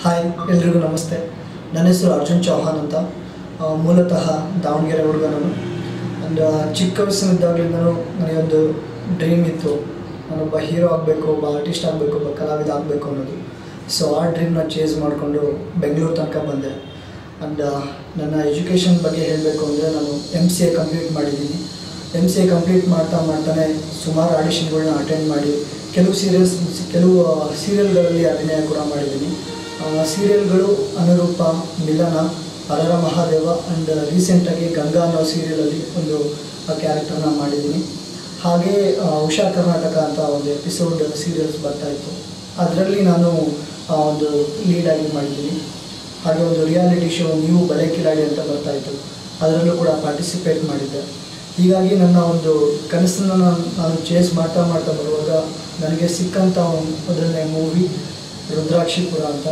hi ಎಲ್ರಿಗೂ ನಮಸ್ತೆ ನನ್ನ ಹೆಸರು ಅರ್ಜುನ್ ಚೌಹಾನ್ ಅಂತ ಆ, ಮೂಲತಃ ದಾವಣಗೆರೆ ಹುಡುಗ ನಾನು ಆ್ಯಂಡ್ ಚಿಕ್ಕ ವಯಸ್ಸಿನಿದ್ದಾಗಲಿಂದನೂ ನನಗೊಂದು ಡ್ರೀಮ್ ಇತ್ತು ನಾನೊಬ್ಬ ಹೀರೋ ಆಗಬೇಕು ಒಬ್ಬ ಆರ್ಟಿಸ್ಟ್ ಆಗಬೇಕು ಒಬ್ಬ ಕಲಾವಿದ ಆಗಬೇಕು ಅನ್ನೋದು ಸೊ ಆ ಡ್ರೀಮ್ನ ಚೇಸ್ ಮಾಡಿಕೊಂಡು ಬೆಂಗಳೂರು ತನಕ ಬಂದೆ ಆ್ಯಂಡ್ ನನ್ನ ಎಜುಕೇಷನ್ ಬಗ್ಗೆ ಹೇಳಬೇಕು ಅಂದರೆ ನಾನು ಎಮ್ ಸಿ ಎ ಕಂಪ್ಲೀಟ್ ಮಾಡಿದ್ದೀನಿ ಎಮ್ ಸಿ ಎ ಕಂಪ್ಲೀಟ್ ಮಾಡ್ತಾ ಮಾಡ್ತಾನೆ ಸುಮಾರು ಆಡಿಷನ್ಗಳನ್ನ ಅಟೆಂಡ್ ಮಾಡಿ ಕೆಲವು ಸೀರಿಯಲ್ಸ್ ಕೆಲವು ಸೀರಿಯಲ್ಗಳಲ್ಲಿ ಅಭಿನಯ ಕೂಡ ಮಾಡಿದ್ದೀನಿ ಸೀರಿಯಲ್ಗಳು ಅನುರೂಪ ಮಿಲನ ಹರರ ಮಹಾದೇವ ಆ್ಯಂಡ್ ರೀಸೆಂಟಾಗಿ ಗಂಗಾ ಅನ್ನೋ ಸೀರಿಯಲಲ್ಲಿ ಒಂದು ಕ್ಯಾರೆಕ್ಟರ್ನ ಮಾಡಿದ್ದೀನಿ ಹಾಗೆ ಆ, ಉಷಾ ಕರ್ನಾಟಕ ಅಂತ ಒಂದು ಎಪಿಸೋಡ್ ಸೀರಿಯಲ್ಸ್ ಬರ್ತಾಯಿತ್ತು ಅದರಲ್ಲಿ ನಾನು ಆ, ಒಂದು ಲೀಡಾಗಿ ಮಾಡಿದ್ದೀನಿ ಹಾಗೆ ಒಂದು ರಿಯಾಲಿಟಿ ಶೋ ನೀವು ಬಲೆ ಕಿಲಾಡಿ ಅಂತ ಬರ್ತಾಯಿತ್ತು ಅದರಲ್ಲೂ ಕೂಡ ಪಾರ್ಟಿಸಿಪೇಟ್ ಮಾಡಿದ್ದೆ ಹೀಗಾಗಿ ನನ್ನ ಒಂದು ಕನಸನ್ನು ನಾನು ನಾನು ಚೇಸ್ ಮಾಡ್ತಾ ಮಾಡ್ತಾ ಬರುವಾಗ ನನಗೆ ಸಿಕ್ಕಂಥ ಒಂದು ಮೊದಲನೇ ಮೂವಿ ರುದ್ರಾಕ್ಷಿಪುರ ಅಂತ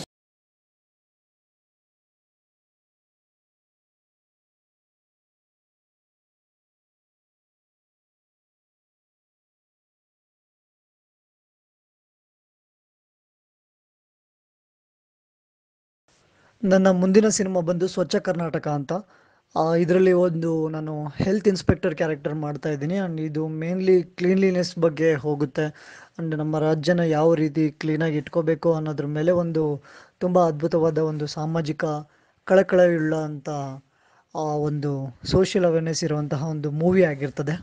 ನನ್ನ ಮುಂದಿನ ಸಿನಿಮಾ ಬಂದು ಸ್ವಚ್ಛ ಕರ್ನಾಟಕ ಅಂತ ಇದರಲ್ಲಿ ಒಂದು ನಾನು ಹೆಲ್ತ್ ಇನ್ಸ್ಪೆಕ್ಟರ್ ಕ್ಯಾರೆಕ್ಟರ್ ಮಾಡ್ತಾ ಇದ್ದೀನಿ ಆ್ಯಂಡ್ ಇದು ಮೇನ್ಲಿ ಕ್ಲೀನ್ಲಿನೆಸ್ ಬಗ್ಗೆ ಹೋಗುತ್ತೆ ಆ್ಯಂಡ್ ನಮ್ಮ ರಾಜ್ಯನ ಯಾವ ರೀತಿ ಕ್ಲೀನಾಗಿ ಇಟ್ಕೋಬೇಕು ಅನ್ನೋದ್ರ ಮೇಲೆ ಒಂದು ತುಂಬ ಅದ್ಭುತವಾದ ಒಂದು ಸಾಮಾಜಿಕ ಕಳಕಳಿಯುಳ್ಳ ಅಂತ ಆ ಒಂದು ಸೋಷಿಯಲ್ ಅವೇರ್ನೆಸ್ ಇರುವಂತಹ ಒಂದು ಮೂವಿ ಆಗಿರ್ತದೆ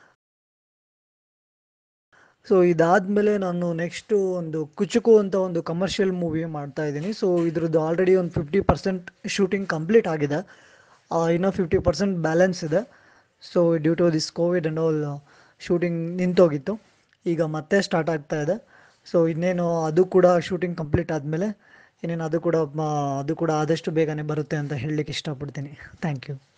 ಸೊ ಇದಾದಮೇಲೆ ನಾನು ನೆಕ್ಸ್ಟು ಒಂದು ಕುಚುಕು ಅಂತ ಒಂದು ಕಮರ್ಷಿಯಲ್ ಮೂವಿ ಮಾಡ್ತಾ ಇದ್ದೀನಿ ಸೊ ಇದ್ರದ್ದು ಆಲ್ರೆಡಿ ಒಂದು ಫಿಫ್ಟಿ ಪರ್ಸೆಂಟ್ ಶೂಟಿಂಗ್ ಕಂಪ್ಲೀಟ್ ಆಗಿದೆ ಆ, ಇನ್ನೂ ಫಿಫ್ಟಿ ಪರ್ಸೆಂಟ್ ಬ್ಯಾಲೆನ್ಸ್ ಇದೆ so due to this covid and all shooting ನಿಂತೋಗಿತ್ತು ಈಗ ಮತ್ತೆ ಸ್ಟಾರ್ಟ್ ಆಗ್ತಾ ಇದೆ ಸೊ ಇನ್ನೇನು ಅದು ಕೂಡ ಶೂಟಿಂಗ್ ಕಂಪ್ಲೀಟ್ ಆದಮೇಲೆ ಇನ್ನೇನು ಅದು ಕೂಡ ಮ- ಅದು ಕೂಡ ಆದಷ್ಟು ಬೇಗನೆ ಬರುತ್ತೆ ಅಂತ ಹೇಳಲಿಕ್ಕೆ ಇಷ್ಟಪಡ್ತೀನಿ ಥ್ಯಾಂಕ್ ಯು